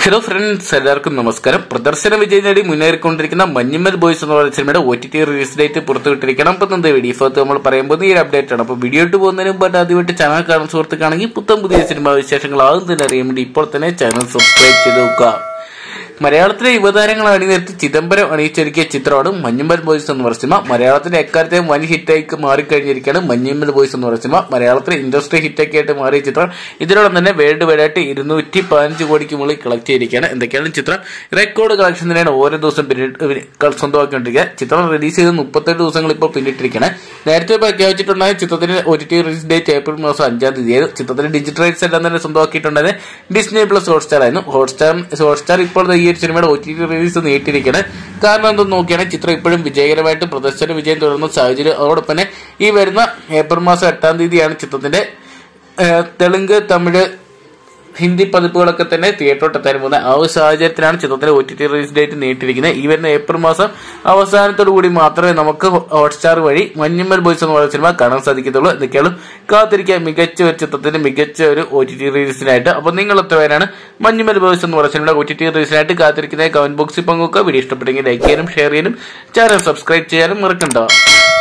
hello friends എല്ലാവർക്കും നമസ്കാരം പ്രദർശന വിജയം നേടി മുന്നേറിക്കൊണ്ടിരിക്കുന്ന മഞ്ഞുമ്മൽ ബോയ്സ് എന്ന് പറയുന്ന സിനിമയുടെ ഒ ടി ടി റിലീസ് ഡേറ്റ് പുറത്തുവിട്ടിരിക്കണം അപ്പം എന്താ വീഡിയോ ഫത്ത് നമ്മൾ പറയുമ്പോൾ ഈ ഒരു അപ്ഡേറ്റ് ആണ് അപ്പോൾ വീഡിയോ ഇട്ട് പോകുന്നതിന് മുമ്പ് ആദ്യമായിട്ട് ചാനൽ കാണുന്ന സുഹൃത്തുക്കാണെങ്കിൽ പുത്തൻ പുതിയ സിനിമാ വിശേഷങ്ങൾ ആദ്യം തന്നെ അറിയാൻ വേണ്ടി ഇപ്പോൾ തന്നെ ചാനൽ സബ്സ്ക്രൈബ് ചെയ്ത് നോക്കുക മലയാളത്തിലെ യുവതാരങ്ങൾ അണിനിരത്തി ചിദംബരം അണിയിച്ചൊരുക്കിയ ചിത്രമാണ് മഞ്ഞുമ്മൽ ബോയ്സ് എന്ന് പറയുന്ന സിനിമ മലയാളത്തിലെ എക്കാലത്തെ വൻ ഹിറ്റായി മാറിക്കഴിഞ്ഞിരിക്കുകയാണ് മഞ്ഞുമ്മൽ ബോയ്സ് എന്ന് പറയുന്ന സിനിമ മലയാളത്തിലെ ഇൻഡസ്ട്രി ഹിറ്റൊക്കെ ആയിട്ട് മാറിയ ചിത്രം ഇതിനോടൊപ്പം തന്നെ വേൾഡ് വൈഡ് ആയിട്ട് ഇരുന്നൂറ്റി പതിനഞ്ച് കോടിക്ക് മുകളിൽ കളക്ട് ചെയ്തിരിക്കുകയാണ് എന്തൊക്കെയാണ് ചിത്രം റെക്കോർഡ് കളക്ഷൻ തന്നെയാണ് ഓരോ ദിവസം പിന്നിട്ട് സ്വന്തമാക്കിക്കൊണ്ടിരിക്കുക ചിത്രം റിലീസ് ചെയ്ത് മുപ്പത്തെട്ട് ദിവസങ്ങൾ ഇപ്പോൾ പിന്നിട്ടിരിക്കുകയാണ് നേരത്തെ പ്രഖ്യാപിച്ചിട്ടുണ്ടായ ചിത്രത്തിന്റെ O T T release date April മാസം അഞ്ചാം തീയതിയായിരുന്നു ചിത്രത്തിന്റെ ഡിജിറ്റൽ റൈറ്റ്സ് എല്ലാം തന്നെ സ്വന്തമാക്കിയിട്ടുണ്ടായത് ഡിസ്നി പ്ലസ് ഹോട്ട്സ്റ്റാർ ആയിരുന്നു ഹോട്ട്സ്റ്റാർ ഹോട്ട്സ്റ്റാർ ഇപ്പോൾ ഈ ഒരു സിനിമയുടെ ഒ ടി ടി റിലീസ് നീട്ടിയിരിക്കുകയാണ് കാരണം എന്തെന്ന് നോക്കിയാണെങ്കിൽ ചിത്രം ഇപ്പോഴും വിജയകരമായിട്ട് പ്രദർശന വിജയം തുടരുന്ന സാഹചര്യം അതോടൊപ്പം തന്നെ ഈ വരുന്ന ഏപ്രിൽ മാസം എട്ടാം തീയതിയാണ് ചിത്രത്തിന്റെ ഏഹ്, തെലുങ്ക് തമിഴ് ഹിന്ദി പതിപ്പുകളൊക്കെ തന്നെ തിയേറ്ററോട്ട് എത്താൻ പോകുന്ന ആ ഒരു സാഹചര്യത്തിലാണ് ചിത്രത്തിന്റെ ഒ ടി ടി റിലീസ് ഡേറ്റ് നീട്ടിയിരിക്കുന്നത് ഈ വരുന്ന ഏപ്രിൽ മാസം അവസാനത്തോടു കൂടി മാത്രമേ നമുക്ക് ഹോട്ട്സ്റ്റാർ വഴി മഞ്ഞുമ്മൽ ബോയ്സ് എന്ന് പറയുന്ന സിനിമ കാണാൻ സാധിക്കത്തുള്ളൂ എന്തൊക്കെയാണ് കാത്തിരിക്കാൻ മികച്ച ഒരു ചിത്രത്തിന്റെ മികച്ച ഒരു ഒ ടി ടി റിലീസിനായിട്ട് അപ്പൊ നിങ്ങൾ എത്ര പേരാണ് മഞ്ഞുമ്മൽ ബോയ്സ് എന്ന് പറയുന്ന സിനിമയുടെ ഒ ടി ടി റിലീസിനായിട്ട് കാത്തിരിക്കുന്ന കമന്റ് ബോക്സിൽ പങ്കുവെക്കുക വീഡിയോ ഇഷ്ടപ്പെട്ടെങ്കിൽ ലൈക്ക് ചെയ്യാനും ഷെയർ ചെയ്യാനും ചാനൽ സബ്സ്ക്രൈബ് ചെയ്യാനും മറക്കണ്ട